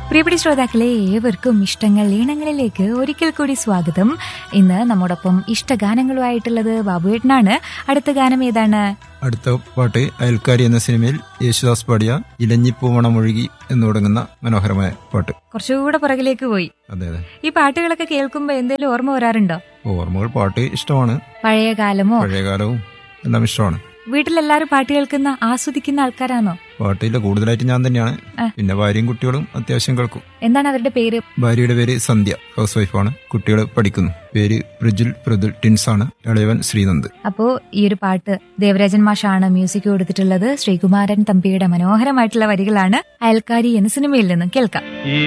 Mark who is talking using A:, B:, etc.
A: പ്രിയപ്പെട്ട ശ്രോതാക്കളെ ഏവർക്കും ഇഷ്ടങ്ങൾ ഈണങ്ങളിലേക്ക് ഒരിക്കൽ കൂടി സ്വാഗതം ഇന്ന് നമ്മോടൊപ്പം ഇഷ്ടഗാനങ്ങളുമായിട്ടുള്ളത് ബാബുവേട്ടനാണ് അടുത്ത ഗാനം ഏതാണ്
B: അടുത്ത പാട്ട് അയൽക്കാരി എന്ന സിനിമയിൽ യേശുദാസ് പാടിയ ഇലഞ്ഞിപ്പൂമണമൊഴുകി എന്ന് തുടങ്ങുന്ന മനോഹരമായ പാട്ട്
A: കുറച്ചുകൂടെ പുറകിലേക്ക് പോയി
B: അതെ അതെ
A: ഈ പാട്ടുകളൊക്കെ കേൾക്കുമ്പോൾ എന്തെങ്കിലും ഓർമ്മ വരാറുണ്ടോ
B: ഓർമ്മകൾ പാട്ട് ഇഷ്ടമാണ്
A: പഴയ കാലമോ
B: പഴയകാലവും എല്ലാം ഇഷ്ടമാണ്
A: വീട്ടിലെല്ലാരും പാട്ട് കേൾക്കുന്ന ആസ്വദിക്കുന്ന ആൾക്കാരാണോ
B: പാട്ടില്ല കൂടുതലായിട്ട് ഞാൻ തന്നെയാണ്
A: ആ.
B: പിന്നെ ഭാര്യയും കുട്ടികളും അത്യാവശ്യം കേൾക്കും
A: എന്താണ് അവരുടെ പേര്
B: ഭാര്യയുടെ പേര് സന്ധ്യ ഹൗസ് വൈഫാണ് കുട്ടികൾ പഠിക്കുന്നു പേര് പ്രജുൽ പ്രതുൽ ടിൻസ് ആണ് ഇളയവൻ ശ്രീനന്ദ്
A: അപ്പോ ഈ ഒരു പാട്ട് ദേവരാജൻ മാഷാണ് മ്യൂസിക് കൊടുത്തിട്ടുള്ളത് ശ്രീകുമാരൻ തമ്പിയുടെ മനോഹരമായിട്ടുള്ള വരികളാണ് അയൽക്കാരി എന്ന സിനിമയിൽ നിന്നും കേൾക്കാം
C: ഈ